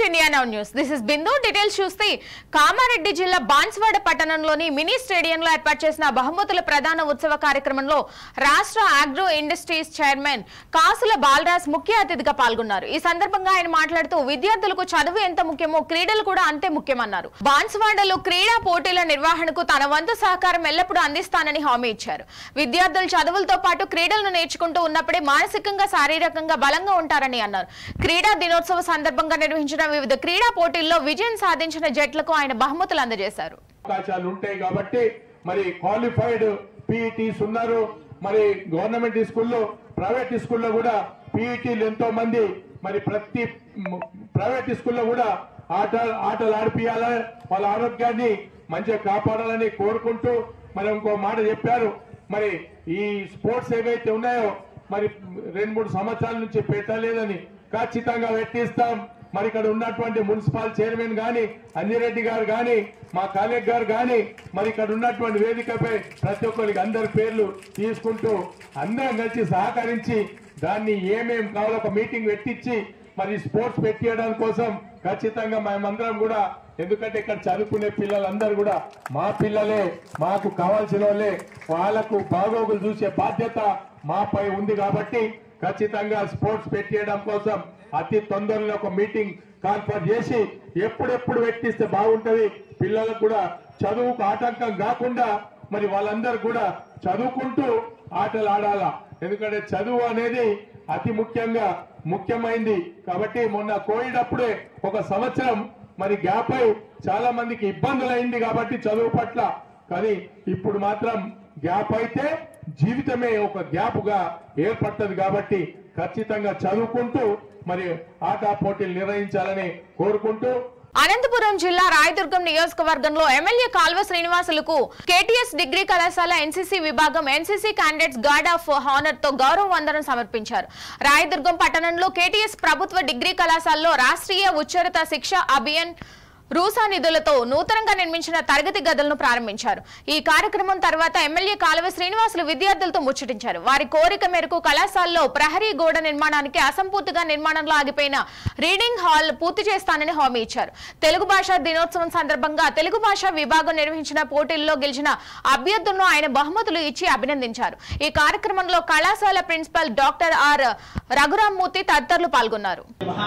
India now news this is Bindu details చూస్తే కామారెడ్డి జిల్లా బాన్స్వాడ పట్టణంలోని మినీ స్టేడియంలో ఏర్పాటు చేసిన బహుమతుల ప్రధాన ఉత్సవ కార్యక్రమంలో రాష్ట్ర ఆగ్రో ఇండస్ట్రీస్ చైర్మన్ కాసుల బాలరాజ్ ముఖ్య అతిథిగా పాల్గొన్నారు ఈ సందర్భంగా ఆయన మాట్లాడుతూ విద్యార్థులకు చదువు ఎంత ముఖ్యమో క్రీడలు కూడా అంతే ముఖ్యమన్నారు బాన్స్వాడలో క్రీడా పోటీల నిర్వహణకు తన వంతు సహకారం ఎల్లప్పుడూ అందిస్తానని హామీ ఇచ్చారు విద్యార్థులు చదువులతో పాటు క్రీడలను నేర్చుకుంటూ ఉన్నప్పుడే మానసికంగా శారీరకంగా బలంగా ఉంటారని అన్నారు క్రీడా దినోత్సవ సందర్భంగా నిర్వహించిన వివిధ క్రీడా పోటీల్లో విజయం సాధించిన జట్లకు ఆయన బహుమతులు అందజేశారు అవకాశాలు ఉంటాయి కాబట్టి మరి క్వాలిఫైడ్ పీఈటీస్ ఉన్నారు మరి గవర్నమెంట్ స్కూల్లో ప్రైవేట్ స్కూల్లో కూడా పీఈటీలు ఎంతో మంది మరి ప్రతి మ్, ప్రైవేట్ స్కూల్లో కూడా ఆట ఆటలు ఆడిపియాలని వాళ్ళ ఆరోగ్యాన్ని మంచిగా కాపాడాలని కోరుకుంటూ మరి ఇంకో మాట చెప్పారు మరి ఈ స్పోర్ట్స్ ఏవైతే ఉన్నాయో మరి రెండు మూడు సంవత్సరాల నుంచి పెట్టలేదని ఖచ్చితంగా పెట్టిస్తాం మరి ఇక్కడ ఉన్నటువంటి మున్సిపల్ చైర్మన్ గాని అంజిరెడ్డి గారు గాని మా కాలేజ్ గారు గాని మరి ఇక్కడ ఉన్నటువంటి వేదికపై ప్రతి ఒక్కరికి అందరి పేర్లు తీసుకుంటూ అందరం కలిసి సహకరించి దాన్ని ఏమేం కావాలో ఒక మీటింగ్ పెట్టించి మరి స్పోర్ట్స్ పెట్టియడం కోసం ఖచ్చితంగా మేమందరం కూడా ఎందుకంటే ఇక్కడ చదువుకునే పిల్లలందరూ కూడా మా పిల్లలే మాకు కావాల్సిన వాళ్ళే వాళ్ళకు బాగోగులు చూసే బాధ్యత మాపై ఉంది కాబట్టి ఖచ్చితంగా స్పోర్ట్స్ పెట్టేయడం కోసం అతి తొందరలో ఒక మీటింగ్ కాన్ఫర్ చేసి ఎప్పుడెప్పుడు పెట్టిస్తే బాగుంటది పిల్లలకు కూడా చదువుకు ఆటంకం కాకుండా మరి వాళ్ళందరూ కూడా చదువుకుంటూ ఆటలు ఆడాలా ఎందుకంటే చదువు అనేది అతి ముఖ్యంగా ముఖ్యమైంది కాబట్టి మొన్న కోవిడ్ అప్పుడే ఒక సంవత్సరం మరి గ్యాప్ అయి చాలా మందికి ఇబ్బందులు అయింది కాబట్టి చదువు పట్ల కానీ ఇప్పుడు మాత్రం గ్యాప్ అయితే జీవితమే ఒక గ్యాప్ గా ఏర్పడుతుంది కాబట్టి ఖచ్చితంగా చదువుకుంటూ మరి ఆటా పోటీలు నిర్వహించాలని కోరుకుంటూ అనంతపురం జిల్లా రాయదుర్గం నియోజకవర్గంలో ఎమ్మెల్యే కాల్వ శ్రీనివాసులకు కేటీఎస్ డిగ్రీ కళాశాల ఎన్సీసీ విభాగం NCC candidates guard of honour తో గౌరవ వందనం సమర్పించారు రాయదుర్గం పట్టణంలో కేటీఎస్ ప్రభుత్వ డిగ్రీ కళాశాలలో రాష్ట్రీయ ఉచ్చరిత శిక్ష అభియాన్ రూసా నిధులతో నూతనంగా నిర్మించిన తరగతి గదులను ప్రారంభించారు ఈ కార్యక్రమం తర్వాత ఎమ్మెల్యే కాలువ శ్రీనివాసులు విద్యార్థులతో ముచ్చటించారు వారి కోరిక మేరకు కళాశాలలో ప్రహరీ గోడ నిర్మాణానికి అసంపూర్తిగా నిర్మాణంలో ఆగిపోయిన రీడింగ్ హాల్ పూర్తి చేస్తానని హామీ ఇచ్చారు తెలుగు భాషా దినోత్సవం సందర్భంగా తెలుగు భాష విభాగం నిర్వహించిన పోటీల్లో గెలిచిన అభ్యర్థులను ఆయన బహుమతులు ఇచ్చి అభినందించారు ఈ కార్యక్రమంలో కళాశాల ప్రిన్సిపల్ డాక్టర్ ఆర్ రఘురామ్మూర్తి తదితరులు పాల్గొన్నారు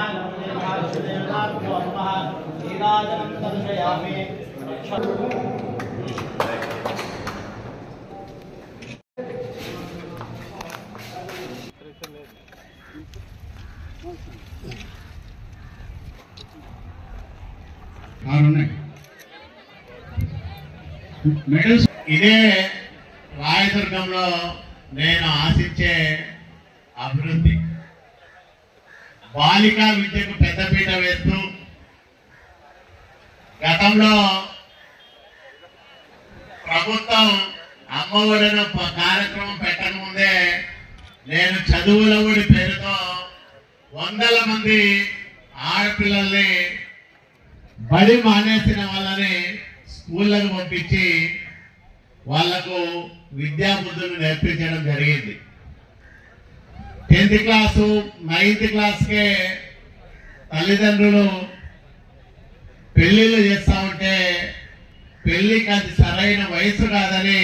ఆరు ఉన్నాయి మెడల్స్ ఇదే రాయదుర్గంలో నేను ఆశించే అభివృద్ధి బాలికా విద్యకు పెద్దపీట వేస్తూ గతంలో ప్రభుత్వం అమ్మఒడిన ప- కార్యక్రమం పెట్టకముందే నేను చదువుల ఒడి పేరుతో వందల మంది ఆడపిల్లల్ని బడి మానేసిన వాళ్ళని స్కూళ్ళకు పంపించి వాళ్లకు విద్యా బుద్ధులు నేర్పించడం జరిగింది టెన్త్ క్లాసు నైన్త్ క్లాస్కే తల్లిదండ్రులు పెళ్లిళ్ళు చేస్తా ఉంటే పెళ్లికి అది సరైన వయసు కాదని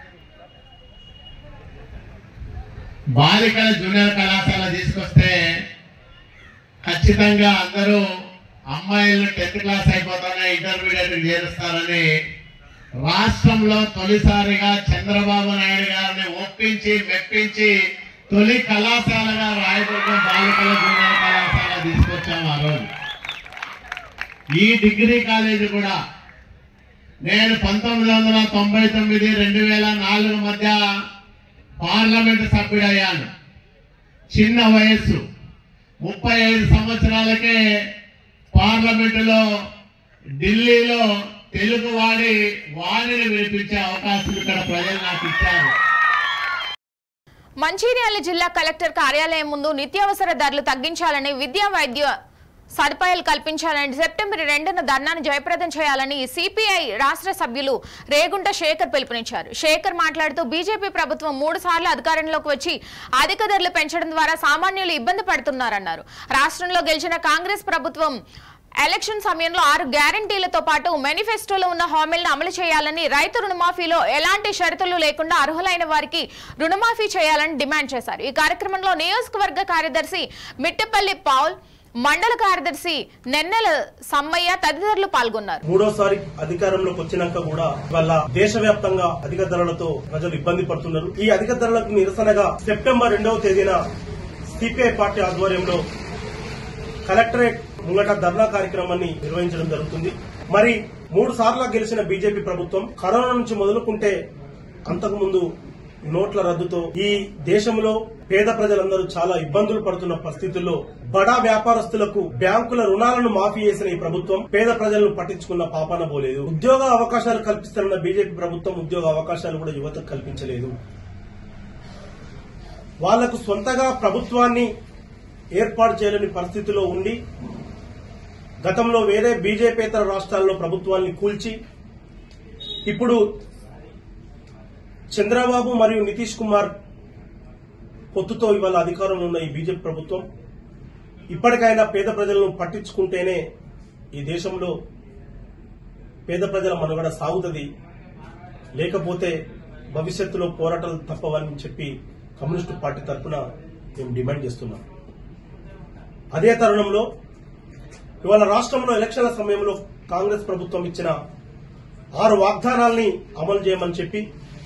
బాలికల జూనియర్ కళాశాల తీసుకొస్తే ఖచ్చితంగా అందరూ అమ్మాయిలు టెన్త్ క్లాస్ అయిపోతానే ఇంటర్మీడియట్ చేరుస్తారని రాష్ట్రంలో తొలిసారిగా చంద్రబాబు నాయుడు గారిని ఒప్పించి మెప్పించి తొలి కళాశాలగా రాయదుర్గం బాలికల జూనియర్ కళాశాల తీసుకొచ్చాము ఆ రోజు ఈ డిగ్రీ కాలేజీ కూడా నేను పంతొమ్మిది వందల తొంభై తొమ్మిది రెండు వేల నాలుగు మధ్య పార్లమెంట్ సభ్యుడయ్యాను చిన్న వయస్సు ముప్పై ఐదు సంవత్సరాలకే పార్లమెంటులో ఢిల్లీలో తెలుగు వాడి వాణిని వినిపించే అవకాశం ఇక్కడ ప్రజలు నాకు ఇచ్చారు మంచిర్యాల జిల్లా కలెక్టర్ కార్యాలయం ముందు నిత్యావసర ధరలు తగ్గించాలని విద్యా వైద్య సదుపాయాలు కల్పించాలని సెప్టెంబర్ రెండున ధర్నాను జయప్రదం చేయాలని సిపిఐ రాష్ట్ర సభ్యులు రేగుంట శేఖర్ పిలుపునిచ్చారు శేఖర్ మాట్లాడుతూ బీజేపీ ప్రభుత్వం మూడు సార్లు అధికారంలోకి వచ్చి అధిక ధరలు పెంచడం ద్వారా సామాన్యులు ఇబ్బంది పడుతున్నారన్నారు రాష్ట్రంలో గెలిచిన కాంగ్రెస్ ప్రభుత్వం ఎలక్షన్ సమయంలో ఆరు గ్యారంటీలతో పాటు మేనిఫెస్టోలో ఉన్న హామీలను అమలు చేయాలని రైతు రుణమాఫీలో ఎలాంటి షరతులు లేకుండా అర్హులైన వారికి రుణమాఫీ చేయాలని డిమాండ్ చేశారు ఈ కార్యక్రమంలో నియోజకవర్గ కార్యదర్శి మిట్టపల్లి పౌల్ మండల కార్యదర్శి నెన్నెల సమ్మయ్య తదితరులు పాల్గొన్నారు మూడోసారి అధికారంలోకి వచ్చినాక కూడా వాళ్ళ దేశవ్యాప్తంగా అధిక ధరలతో ప్రజలు ఇబ్బంది పడుతున్నారు ఈ అధిక ధరలకు నిరసనగా సెప్టెంబర్ రెండవ తేదీన సిపిఐ పార్టీ ఆధ్వర్యంలో కలెక్టరేట్ ముంగట ధర్నా కార్యక్రమాన్ని నిర్వహించడం జరుగుతుంది మరి మూడు సార్లు గెలిచిన బీజేపీ ప్రభుత్వం కరోనా నుంచి మొదలుకుంటే అంతకుముందు నోట్ల రద్దుతో ఈ దేశంలో పేద ప్రజలందరూ చాలా ఇబ్బందులు పడుతున్న పరిస్థితుల్లో బడా వ్యాపారస్తులకు బ్యాంకుల రుణాలను మాఫీ చేసిన ఈ ప్రభుత్వం పేద ప్రజలను పట్టించుకున్న పాపాన పోలేదు ఉద్యోగ అవకాశాలు కల్పిస్తున్న బీజేపీ ప్రభుత్వం ఉద్యోగ అవకాశాలు కూడా యువతకు కల్పించలేదు వాళ్లకు సొంతగా ప్రభుత్వాన్ని ఏర్పాటు చేయలేని పరిస్థితిలో ఉండి గతంలో వేరే బీజేపీతర రాష్ట్రాల్లో ప్రభుత్వాన్ని కూల్చి ఇప్పుడు చంద్రబాబు మరియు నితీష్ కుమార్ పొత్తుతో ఇవాళ అధికారంలో ఉన్న ఈ బీజేపీ ప్రభుత్వం ఇప్పటికైనా పేద ప్రజలను పట్టించుకుంటేనే ఈ దేశంలో పేద ప్రజల మనుగడ సాగుతుంది లేకపోతే భవిష్యత్తులో పోరాటాలు తప్పవని చెప్పి కమ్యూనిస్టు పార్టీ తరఫున మేము డిమాండ్ చేస్తున్నాం అదే తరుణంలో ఇవాళ రాష్ట్రంలో ఎలక్షన్ల సమయంలో కాంగ్రెస్ ప్రభుత్వం ఇచ్చిన ఆరు వాగ్దానాల్ని అమలు చేయమని చెప్పి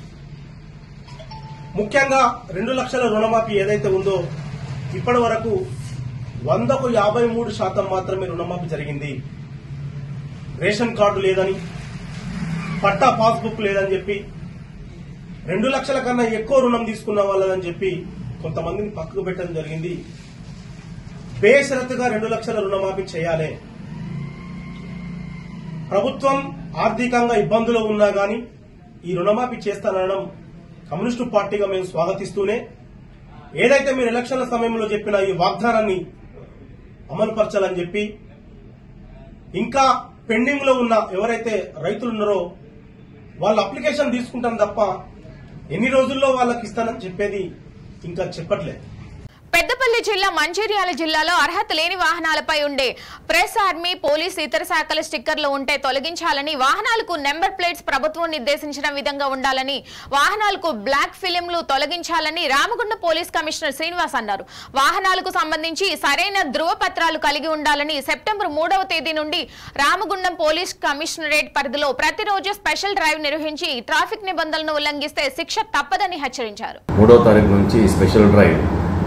ముఖ్యంగా రెండు లక్షల రుణమాఫీ ఏదైతే ఉందో ఇప్పటి వరకు వందకు యాభై మూడు శాతం మాత్రమే రుణమాఫీ జరిగింది రేషన్ కార్డు లేదని పట్టా పాస్బుక్ లేదని చెప్పి రెండు లక్షల కన్నా ఎక్కువ రుణం తీసుకున్న వాళ్ళని చెప్పి కొంతమందిని పక్కకు పెట్టడం జరిగింది బేషరతుగా రెండు లక్షల రుణమాఫీ చేయాలి ప్రభుత్వం ఆర్థికంగా ఇబ్బందులో ఉన్నా గాని ఈ రుణమాఫీ చేస్తానడం కమ్యూనిస్టు పార్టీగా మేము స్వాగతిస్తూనే ఏదైతే మీరు ఎలక్షన్ల సమయంలో చెప్పిన ఈ వాగ్దానాన్ని అమలుపరచాలని చెప్పి ఇంకా పెండింగ్ లో ఉన్న ఎవరైతే రైతులు ఉన్నారో వాళ్ళ అప్లికేషన్ తీసుకుంటాం తప్ప ఎన్ని రోజుల్లో వాళ్ళకి ఇస్తానని చెప్పేది ఇంకా చెప్పట్లేదు పెద్దపల్లి జిల్లా మంచిర్యాల జిల్లాలో అర్హత లేని వాహనాలపై ఉండే ప్రెస్ ఆర్మీ పోలీస్ ఇతర శాఖల స్టిక్కర్లు ఉంటే తొలగించాలని వాహనాలకు నెంబర్ ప్లేట్స్ ప్రభుత్వం నిర్దేశించిన విధంగా ఉండాలని వాహనాలకు బ్లాక్ ఫిలింలు తొలగించాలని రామగుండం పోలీస్ కమిషనర్ శ్రీనివాస్ అన్నారు వాహనాలకు సంబంధించి సరైన ధృవపత్రాలు కలిగి ఉండాలని సెప్టెంబర్ మూడవ తేదీ నుండి రామగుండం పోలీస్ కమిషనరేట్ పరిధిలో ప్రతిరోజు స్పెషల్ డ్రైవ్ నిర్వహించి ట్రాఫిక్ నిబంధనలను ఉల్లంఘిస్తే శిక్ష తప్పదని హెచ్చరించారు మూడో తారీఖు నుంచి స్పెషల్ డ్రైవ్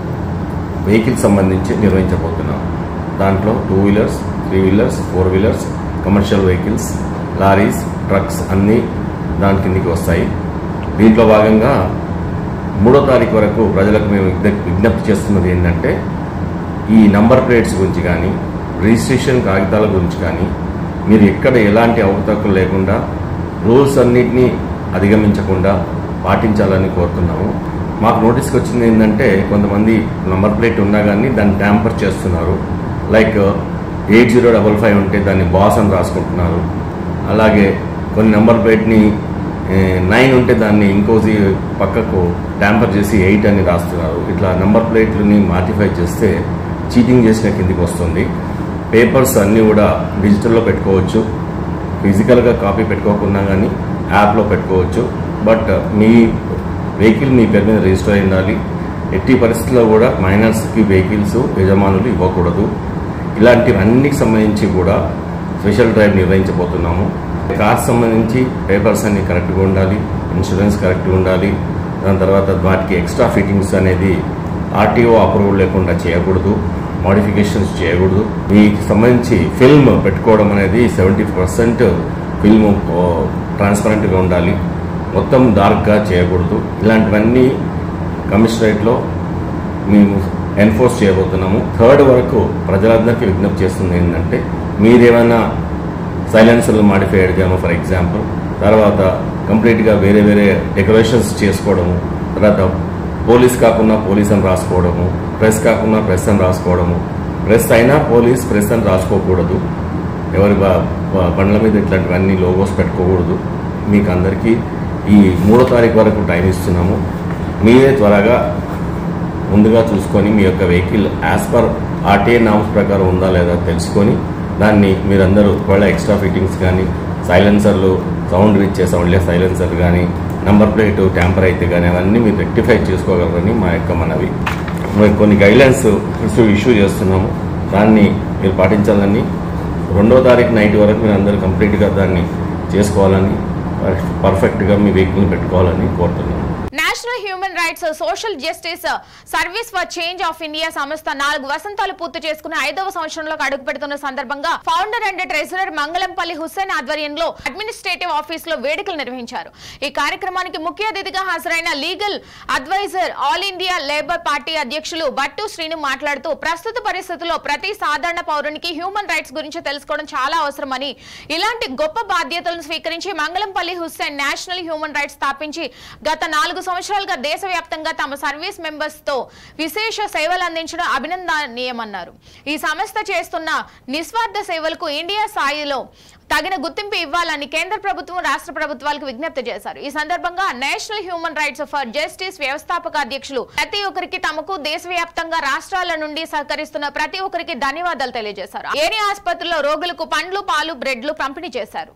వెహికల్ సంబంధించి నిర్వహించబోతున్నాం దాంట్లో two wheelers three wheelers four wheelers commercial vehicles lorries trucks అన్నీ దాని కిందికి వస్తాయి దీంట్లో భాగంగా మూడో తారీఖు వరకు ప్రజలకు మేము విజ్ఞ- విజ్ఞప్తి చేస్తున్నది ఏంటంటే ఈ నంబర్ ప్లేట్స్ గురించి కానీ రిజిస్ట్రేషన్ కాగితాల గురించి కానీ మీరు ఎక్కడ ఎలాంటి అవతకులు లేకుండా రూల్స్ అన్నిటినీ అధిగమించకుండా పాటించాలని కోరుతున్నాము మాకు నోటీస్కి వచ్చింది ఏంటంటే కొంతమంది నంబర్ ప్లేట్ ఉన్నా కానీ దాన్ని ట్యాంపర్ చేస్తున్నారు like eight zero double five ఉంటే దాన్ని బాస్ అని రాసుకుంటున్నారు అలాగే కొన్ని నెంబర్ ప్లేట్ని నైన్ ఉంటే దాన్ని ఇంకోసి పక్కకు ట్యాంపర్ చేసి ఎయిట్ అని రాస్తున్నారు ఇట్లా నెంబర్ ప్లేట్లని మాడిఫై చేస్తే చీటింగ్ చేసిన కిందికి వస్తుంది పేపర్స్ అన్నీ కూడా డిజిటల్లో పెట్టుకోవచ్చు ఫిజికల్గా కాపీ పెట్టుకోకుండా కానీ యాప్లో పెట్టుకోవచ్చు బట్ మీ వెహికల్ మీ పేరు మీద రిజిస్టర్ అయి ఉండాలి ఎట్టి పరిస్థితుల్లో కూడా మైనర్స్కి వెహికల్స్ యజమానులు ఇవ్వకూడదు ఇలాంటివన్నిటికి సంబంధించి కూడా స్పెషల్ డ్రైవ్ నిర్వహించబోతున్నాము కార్ సంబంధించి పేపర్స్ అన్ని కరెక్ట్గా ఉండాలి ఇన్సూరెన్స్ కరెక్ట్గా ఉండాలి దాని తర్వాత వాటికి ఎక్స్ట్రా ఫిట్టింగ్స్ అనేది ఆర్టీఓ అప్రూవల్ లేకుండా చేయకూడదు మోడిఫికేషన్స్ చేయకూడదు వీటికి సంబంధించి ఫిల్మ్ పెట్టుకోవడం అనేది సెవెంటీ పర్సెంట్ ఫిల్మ్ ట్రాన్స్పరెంట్గా ఉండాలి మొత్తం డార్క్గా చేయకూడదు ఇలాంటివన్నీ కమిషనరేట్లో మేము ఎన్ఫోర్స్ చేయబోతున్నాము థర్డ్ వరకు ప్రజలందరికీ విజ్ఞప్తి చేస్తుంది ఏంటంటే మీరేమైనా సైలెన్సర్లు మాడిఫై అడిగాము ఫర్ ఎగ్జాంపుల్ తర్వాత కంప్లీట్గా వేరే వేరే డెకరేషన్స్ చేసుకోవడము తర్వాత పోలీస్ కాకుండా పోలీస్ అని రాసుకోవడము ప్రెస్ కాకుండా ప్రెస్ అని రాసుకోవడము ప్రెస్ అయినా పోలీస్ ప్రెస్ అని రాసుకోకూడదు ఎవరి బ- బ- బండ్ల మీద ఇట్లాంటివన్నీ లోగోస్ పెట్టుకోకూడదు మీకు అందరికీ ఈ మూడో తారీఖు వరకు టైం ఇస్తున్నాము మీరే త్వరగా ముందుగా చూసుకొని మీ యొక్క vehicle as per RTA norms ప్రకారం ఉందా లేదా తెలుసుకొని దాన్ని మీరందరూ ఒకవేళ ఎక్స్ట్రా ఫిట్టింగ్స్ కానీ సైలెన్సర్లు సౌండ్ ఇచ్చే సౌండ్లే సైలెన్సర్ కానీ నంబర్ ప్లేట్ ట్యాంపర్ అయితే కానీ అవన్నీ మీరు రెక్టిఫై చేసుకోగలరని మా యొక్క మనవి మరి కొన్ని గైడ్లైన్స్ ఇష్యూ ఇష్యూ చేస్తున్నాము దాన్ని మీరు పాటించాలని రెండో తారీఖు నైట్ వరకు మీరు అందరూ కంప్లీట్గా దాన్ని చేసుకోవాలని పర్ఫెక్ట్గా మీ వెహికల్ని పెట్టుకోవాలని కోరుతున్నాను national human rights social justice service for change of India సంస్థ నాలుగు వసంతాలు పూర్తి చేసుకుని ఐదవ సంవత్సరంలోకి అడుగు పెడుతున్న సందర్భంగా founder and treasurer Mangalampalli Hussain ఆధ్వర్యంలో అడ్మినిస్ట్రేటివ్ ఆఫీస్ లో వేడుకలు నిర్వహించారు ఈ కార్యక్రమానికి ముఖ్య అతిథిగా హాజరైన legal adviser all India labour party అధ్యక్షులు బట్టు శ్రీను మాట్లాడుతూ ప్రస్తుత పరిస్థితుల్లో ప్రతి సాధారణ పౌరునికి హ్యూమన్ రైట్స్ గురించి తెలుసుకోవడం చాలా అవసరమని ఇలాంటి గొప్ప బాధ్యతలను స్వీకరించి Mangalampalli Hussain national human rights స్థాపించి గత నాలుగు సంవత్సరాలుగా దేశవ్యాప్తంగా తమ సర్వీస్ మెంబర్స్ తో విశేష సేవలు అందించడం అభినందనీయమన్నారు ఈ సంస్థ చేస్తున్న నిస్వార్థ సేవలకు ఇండియా స్థాయిలో తగిన గుర్తింపు ఇవ్వాలని కేంద్ర ప్రభుత్వం రాష్ట్ర ప్రభుత్వాలకు విజ్ఞప్తి చేశారు ఈ సందర్భంగా national human rights for justice వ్యవస్థాపక అధ్యక్షులు ప్రతి ఒక్కరికి తమకు దేశవ్యాప్తంగా రాష్ట్రాల నుండి సహకరిస్తున్న ప్రతి ఒక్కరికి ధన్యవాదాలు తెలియజేశారు ఏని ఆసుపత్రిలో రోగులకు పండ్లు పాలు బ్రెడ్లు పంపిణీ చేశారు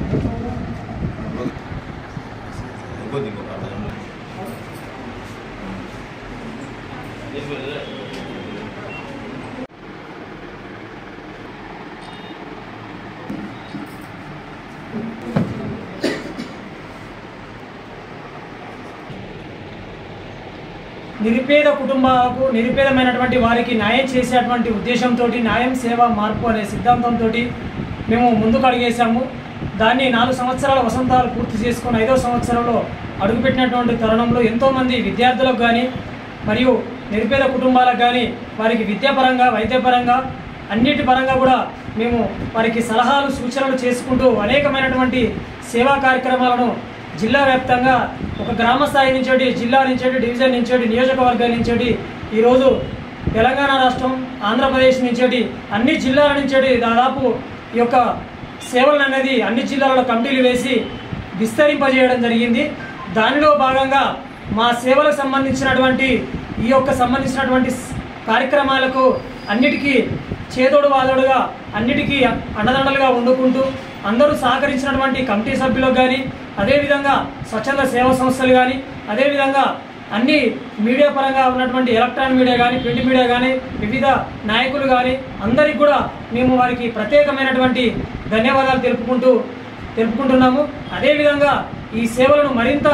నిరుపేద కుటుంబాలకు నిరుపేదమైనటువంటి వారికి న్యాయం చేసేటువంటి ఉద్దేశంతో న్యాయం సేవ మార్పు అనే సిద్ధాంతంతో మేము ముందుకు అడిగేశాము దాన్ని నాలుగు సంవత్సరాల వసంతాలు పూర్తి చేసుకొని ఐదో సంవత్సరంలో అడుగుపెట్టినటువంటి తరుణంలో ఎంతోమంది విద్యార్థులకు కానీ మరియు నిరుపేద కుటుంబాలకు కానీ వారికి విద్యాపరంగా వైద్యపరంగా అన్నిటి పరంగా కూడా మేము వారికి సలహాలు సూచనలు చేసుకుంటూ అనేకమైనటువంటి సేవా కార్యక్రమాలను జిల్లా వ్యాప్తంగా ఒక గ్రామ స్థాయి నుంచి జిల్లా నుంచి డివిజన్ నుంచి నియోజకవర్గం నుంచి ఈరోజు తెలంగాణ రాష్ట్రం ఆంధ్రప్రదేశ్ నుంచి అన్ని జిల్లాల నుంచి దాదాపు ఈ యొక్క సేవలను అనేది అన్ని జిల్లాలలో కమిటీలు వేసి విస్తరింపజేయడం జరిగింది దానిలో భాగంగా మా సేవలకు సంబంధించినటువంటి ఈ యొక్క సంబంధించినటువంటి స్- కార్యక్రమాలకు అన్నిటికీ చేదోడు వాదోడుగా అన్నిటికీ అండదండలుగా వండుకుంటూ అందరూ సహకరించినటువంటి కమిటీ సభ్యులకు కానీ అదేవిధంగా స్వచ్ఛంద సేవా సంస్థలు కానీ అదేవిధంగా అన్ని మీడియా పరంగా ఉన్నటువంటి ఎలక్ట్రానిక్ మీడియా కానీ ప్రింట్ మీడియా కానీ వివిధ నాయకులు కానీ అందరికీ కూడా మేము వారికి ప్రత్యేకమైనటువంటి ధన్యవాదాలు తెలుపుకుంటూ తెలుపుకుంటున్నాము అదేవిధంగా ఈ సేవలను మరింత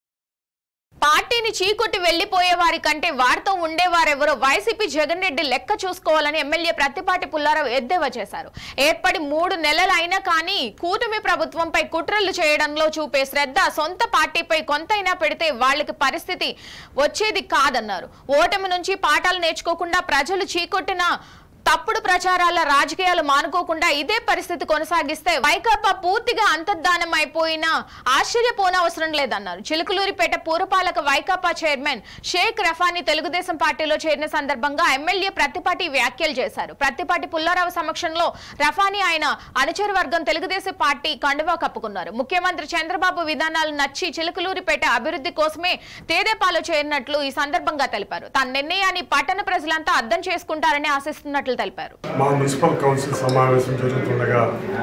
పార్టీని చీకొట్టి వెళ్లిపోయే వారి కంటే వారితో ఉండేవారెవరో వైసీపీ జగన్ రెడ్డి లెక్క చూసుకోవాలని ఎమ్మెల్యే ప్రత్తిపాటి పుల్లారావు ఎద్దేవా చేశారు ఏర్పడి మూడు నెలలు అయినా కానీ కూటమి ప్రభుత్వంపై కుట్రలు చేయడంలో చూపే శ్రద్ధ సొంత పార్టీపై కొంతైనా పెడితే వాళ్ళకి పరిస్థితి వచ్చేది కాదన్నారు ఓటమి నుంచి పాఠాలు నేర్చుకోకుండా ప్రజలు చీకొట్టిన తప్పుడు ప్రచారాల రాజకీయాలు మానుకోకుండా ఇదే పరిస్థితి కొనసాగిస్తే వైకాపా పూర్తిగా అంతర్ధానం అయిపోయినా ఆశ్చర్యపోనవసరం లేదన్నారు చిలుకలూరిపేట పూరపాలక వైకాపా చైర్మన్ షేక్ రఫానీ తెలుగుదేశం పార్టీలో చేరిన సందర్భంగా ఎమ్మెల్యే ప్రత్తిపాటి వ్యాఖ్యలు చేశారు ప్రత్తిపాటి పుల్లారావు సమక్షంలో రఫానీ ఆయన అనుచర వర్గం తెలుగుదేశం పార్టీ కండువా కప్పుకున్నారు ముఖ్యమంత్రి చంద్రబాబు విధానాలు నచ్చి చిలుకలూరిపేట అభివృద్ధి కోసమే తేదేపాలో చేరినట్లు ఈ సందర్భంగా తెలిపారు తన నిర్ణయాన్ని పట్టణ ప్రజలంతా అర్థం చేసుకుంటారని ఆశిస్తున్నట్లు తెలిపారు మా మున్సిపల్ కౌన్సిల్ సమావేశం జరుగుతుండగా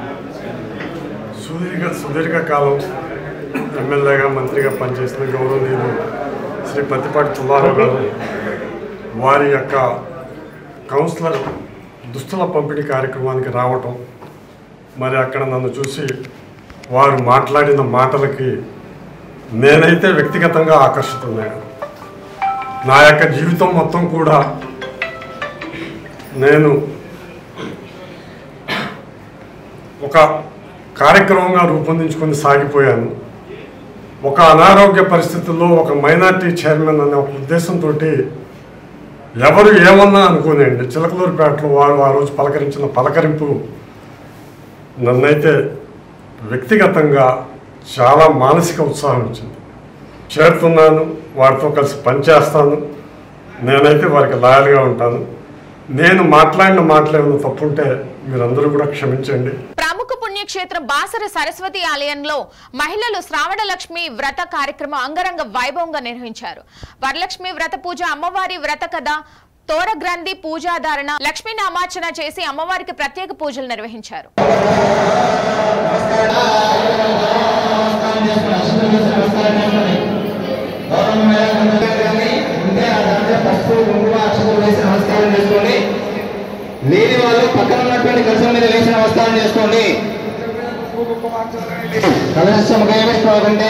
సుదీర్ఘ సుదీర్ఘకాలం ఎమ్మెల్యేగా మంత్రిగా పనిచేసిన గౌరవనీయులు శ్రీ పత్తిపాటి పుల్లారావు గారు వారి యొక్క కౌన్సిలర్ దుస్తుల పంపిణీ కార్యక్రమానికి రావటం మరి అక్కడ నన్ను చూసి వారు మాట్లాడిన మాటలకి నేనైతే వ్యక్తిగతంగా ఆకర్షితున్నాను నా యొక్క జీవితం మొత్తం కూడా నేను ఒక కార్యక్రమంగా రూపొందించుకొని సాగిపోయాను ఒక అనారోగ్య పరిస్థితుల్లో ఒక మైనార్టీ చైర్మన్ అనే ఒక ఉద్దేశంతో ఎవరు ఏమన్నా అనుకోనండి చిలకలూరుపేటలో వారు ఆ రోజు పలకరించిన పలకరింపు నన్నైతే వ్యక్తిగతంగా చాలా మానసిక ఉత్సాహం ఇచ్చింది చేరుతున్నాను వారితో కలిసి పనిచేస్తాను నేనైతే వారికి లాయల్గా ఉంటాను నేను మాట్లాడిన మాటలు ఏమైనా తప్పుంటే మీరందరూ కూడా క్షమించండి ప్రముఖ పుణ్యక్షేత్రం బాసర సరస్వతి ఆలయంలో మహిళలు శ్రావణ లక్ష్మి వ్రత కార్యక్రమం అంగరంగ వైభవంగా నిర్వహించారు వరలక్ష్మి వ్రత పూజ అమ్మవారి వ్రత కథ తోర గ్రంథి పూజాధారణ లక్ష్మీ నామార్చన చేసి అమ్మవారికి ప్రత్యేక పూజలు నిర్వహించారు లేని వాళ్ళు పక్కన ఉన్నటువంటి కలసం మీద వేసిన నమస్కారం చేసుకోండి కలశముఖేమిష్టే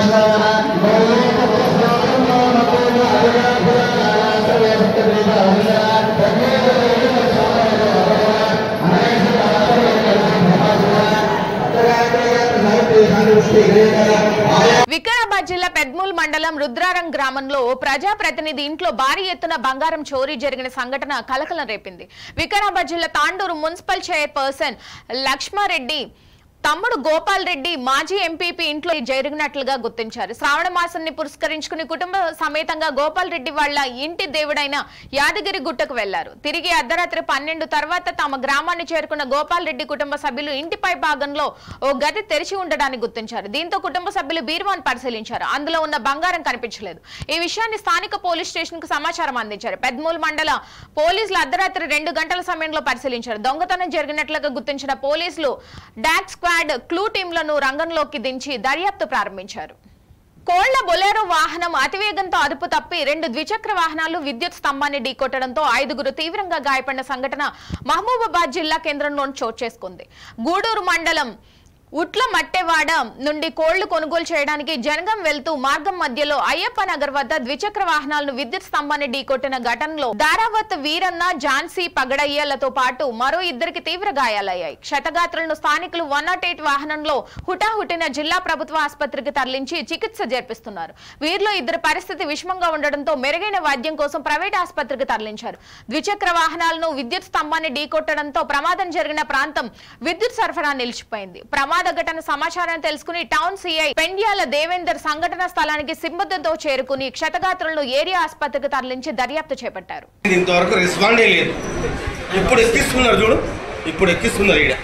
వికారాబాద్ జిల్లా పెద్మూల్ మండలం రుద్రారం గ్రామంలో ప్రజాప్రతినిధి ఇంట్లో భారీ ఎత్తున బంగారం చోరీ జరిగిన సంఘటన కలకలం రేపింది వికారాబాద్ జిల్లా తాండూరు మున్సిపల్ చైర్పర్సన్ లక్ష్మారెడ్డి తమ్ముడు గోపాల్ రెడ్డి మాజీ ఎంపీపీ ఇంట్లో జరిగినట్లుగా గుర్తించారు శ్రావణ మాసాన్ని పురస్కరించుకుని కుటుంబ సమేతంగా గోపాల్ రెడ్డి వాళ్ళ ఇంటి దేవుడైన యాదగిరి గుట్టకు వెళ్లారు తిరిగి అర్ధరాత్రి పన్నెండు తర్వాత తమ గ్రామాన్ని చేరుకున్న గోపాల్ రెడ్డి కుటుంబ సభ్యులు ఇంటిపై భాగంలో ఓ గది తెరిచి ఉండడాన్ని గుర్తించారు దీంతో కుటుంబ సభ్యులు బీరువాన్ పరిశీలించారు అందులో ఉన్న బంగారం కనిపించలేదు ఈ విషయాన్ని స్థానిక పోలీస్ స్టేషన్ కు సమాచారం అందించారు పెద్మూల్ మండల పోలీసులు అర్ధరాత్రి రెండు గంటల సమయంలో పరిశీలించారు దొంగతనం జరిగినట్లుగా గుర్తించిన పోలీసులు డాక్ స్క్వాడ్ క్లూ టీంలను రంగంలోకి దించి దర్యాప్తు ప్రారంభించారు కోళ్ల బొలేరో వాహనం అతివేగంతో అదుపు తప్పి రెండు ద్విచక్ర వాహనాలు విద్యుత్ స్తంభాన్ని ఢీకొట్టడంతో ఐదుగురు తీవ్రంగా గాయపడిన సంఘటన మహబూబాబాద్ జిల్లా కేంద్రంలో చోటు చేసుకుంది గూడూరు మండలం ఉట్ల మట్టెవాడ నుండి కోళ్లు కొనుగోలు చేయడానికి జనగం వెళ్తూ మార్గం మధ్యలో అయ్యప్ప నగర్ వద్ద ద్విచక్ర వాహనాలను విద్యుత్ స్తంభాన్ని ఢీకొట్టిన ఘటనలో దారావత్ వీరన్న ఝాన్సీ పగడయ్యలతో పాటు మరో ఇద్దరికి తీవ్ర గాయాలయ్యాయి క్షతగాత్రులను స్థానికులు వన్ నాట్ ఎయిట్ వాహనంలో హుటాహుటిన జిల్లా ప్రభుత్వ ఆసుపత్రికి తరలించి చికిత్స జరిపిస్తున్నారు వీరిలో ఇద్దరు పరిస్థితి విషమంగా ఉండడంతో మెరుగైన వైద్యం కోసం ప్రైవేట్ ఆసుపత్రికి తరలించారు ద్విచక్ర వాహనాలను విద్యుత్ స్తంభాన్ని ఢీకొట్టడంతో ప్రమాదం జరిగిన ప్రాంతం విద్యుత్ సరఫరా నిలిచిపోయింది ప్రమాద ఘటన సమాచారం తెలుసుకుని టౌన్ సిఐ పెండ్యాల దేవేందర్ సంఘటన స్థలానికి సిబ్బందితో చేరుకుని క్షతగాత్రులను ఏరియా ఆసుపత్రికి తరలించి దర్యాప్తు చేపట్టారు ఇంతవరకు రెస్పాండే లేదు ఇప్పుడు ఎక్కిస్తున్నారు చూడు ఇప్పుడు ఎక్కిస్తున్నారు ఈడ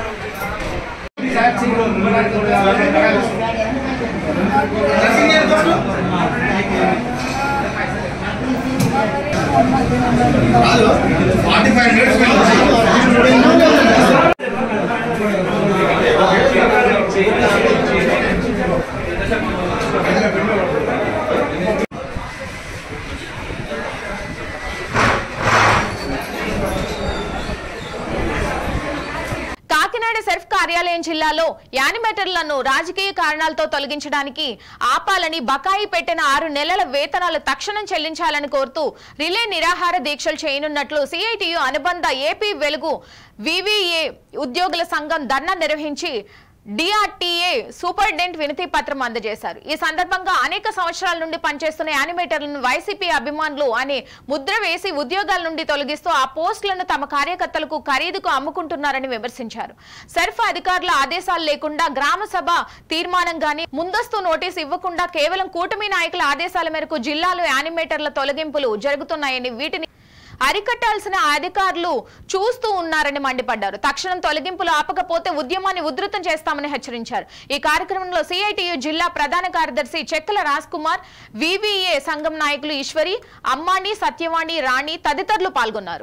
ఫార్టీ ఫైవ్ కాకినాడ సెర్ఫ్ కార్యాలయం జిల్లాలో యానిమేటర్లను రాజకీయ కారణాలతో తొలగించడానికి ఆపాలని బకాయి పెట్టిన ఆరు నెలల వేతనాలు తక్షణం చెల్లించాలని కోరుతూ రిలే నిరాహార దీక్షలు చేయనున్నట్లు సిఐటియు అనుబంధ ఏపీ వెలుగు వివిఏ ఉద్యోగుల సంఘం ధర్నా నిర్వహించి డిఆర్టీఏ సూపరింటెండెంట్ వినతి పత్రం అందజేశారు ఈ సందర్భంగా అనేక సంవత్సరాల నుండి పనిచేస్తున్న యానిమేటర్లను వైసీపీ అభిమానులు అనే ముద్ర వేసి ఉద్యోగాల నుండి తొలగిస్తూ ఆ పోస్టులను తమ కార్యకర్తలకు ఖరీదుకు అమ్ముకుంటున్నారని విమర్శించారు సర్ఫ్ అధికారుల ఆదేశాలు లేకుండా గ్రామ సభ తీర్మానం గాని ముందస్తు నోటీస్ ఇవ్వకుండా కేవలం కూటమి నాయకుల ఆదేశాల మేరకు జిల్లాలో యానిమేటర్ల తొలగింపులు జరుగుతున్నాయని వీటిని అరికట్టాల్సిన అధికారులు చూస్తూ ఉన్నారని మండిపడ్డారు తక్షణం తొలగింపులు ఆపకపోతే ఉద్యమాన్ని ఉధృతం చేస్తామని హెచ్చరించారు ఈ కార్యక్రమంలో సిఐటియు జిల్లా ప్రధాన కార్యదర్శి చెక్కల రాజ్ కుమార్ వివిఏ సంఘం నాయకులు ఈశ్వరి అమ్మాని సత్యవాణి రాణి తదితరులు పాల్గొన్నారు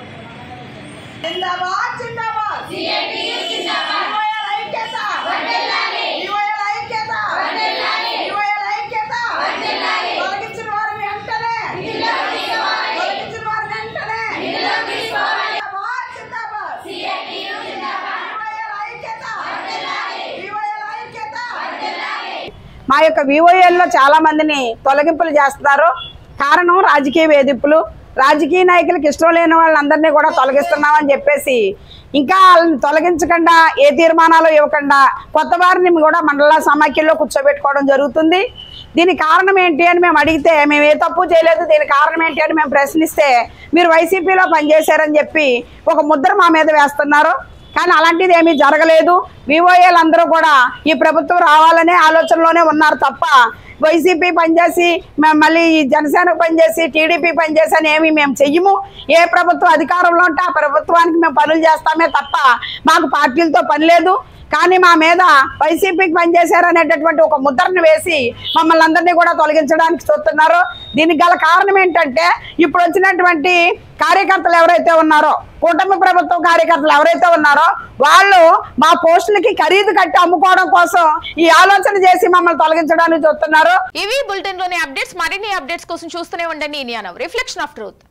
జిందాబాద్ జిందాబాద్ సిఐటియు జిందాబాద్ యువల ఐక్యత వర్ధిల్లాలి యువల ఐక్యత వర్ధిల్లాలి యువల ఐక్యత వర్ధిల్లాలి తొలగించిన వారిని వెంటనే విధుల్లోకి తీసుకోవాలి తొలగించిన వారిని వెంటనే విధుల్లోకి తీసుకోవాలి జిందాబాద్ జిందాబాద్ సిఐటియు జిందాబాద్ యువల ఐక్యత వర్ధిల్లాలి యువల ఐక్యత వర్ధిల్లాలి మా యొక్క వివోఏల్లో చాలా మందిని తొలగింపులు చేస్తున్నారు కారణం రాజకీయ వేధింపులు రాజకీయ నాయకులకు ఇష్టం లేని వాళ్ళందరినీ కూడా తొలగిస్తున్నామని చెప్పేసి ఇంకా వాళ్ళని తొలగించకుండా ఏ తీర్మానాలు ఇవ్వకుండా కొత్త వారిని కూడా మండల సమాఖ్యలో కూర్చోబెట్టుకోవడం జరుగుతుంది దీని కారణం ఏంటి అని మేము అడిగితే మేము ఏ తప్పు చేయలేదు దీని కారణం ఏంటి అని మేము ప్రశ్నిస్తే మీరు వైసీపీలో పనిచేశారని చెప్పి ఒక ముద్ర మా మీద వేస్తున్నారు కానీ అలాంటిది ఏమీ జరగలేదు వివోఏలు అందరూ కూడా ఈ ప్రభుత్వం రావాలనే ఆలోచనలోనే ఉన్నారు తప్ప వైసీపీ పనిచేసి మేము మళ్ళీ ఈ జనసేనకు పనిచేసి టీడీపీ పనిచేసి అని ఏమి మేము చెయ్యము ఏ ప్రభుత్వం అధికారంలో ఉంటే ఆ ప్రభుత్వానికి మేము పనులు చేస్తామే తప్ప మాకు పార్టీలతో పని లేదు కానీ మా మీద వైసీపీకి పనిచేశారనేటటువంటి ఒక ముద్రను వేసి మమ్మల్ని అందరినీ కూడా తొలగించడానికి చూస్తున్నారు దీనికి గల కారణం ఏంటంటే ఇప్పుడు వచ్చినటువంటి కార్యకర్తలు ఎవరైతే ఉన్నారో కూటమి ప్రభుత్వం కార్యకర్తలు ఎవరైతే ఉన్నారో వాళ్ళు మా పోస్టులకి ఖరీదు కట్టి అమ్ముకోవడం కోసం ఈ ఆలోచన చేసి మమ్మల్ని తొలగించడానికి చూస్తున్నారు ఇవి బులెటిన్ లోని అప్డేట్స్ మరిన్ని అప్డేట్స్ కోసం చూస్తూనే ఉండండి ఇండియా రిఫ్లెక్షన్ ఆఫ్ ట్రూత్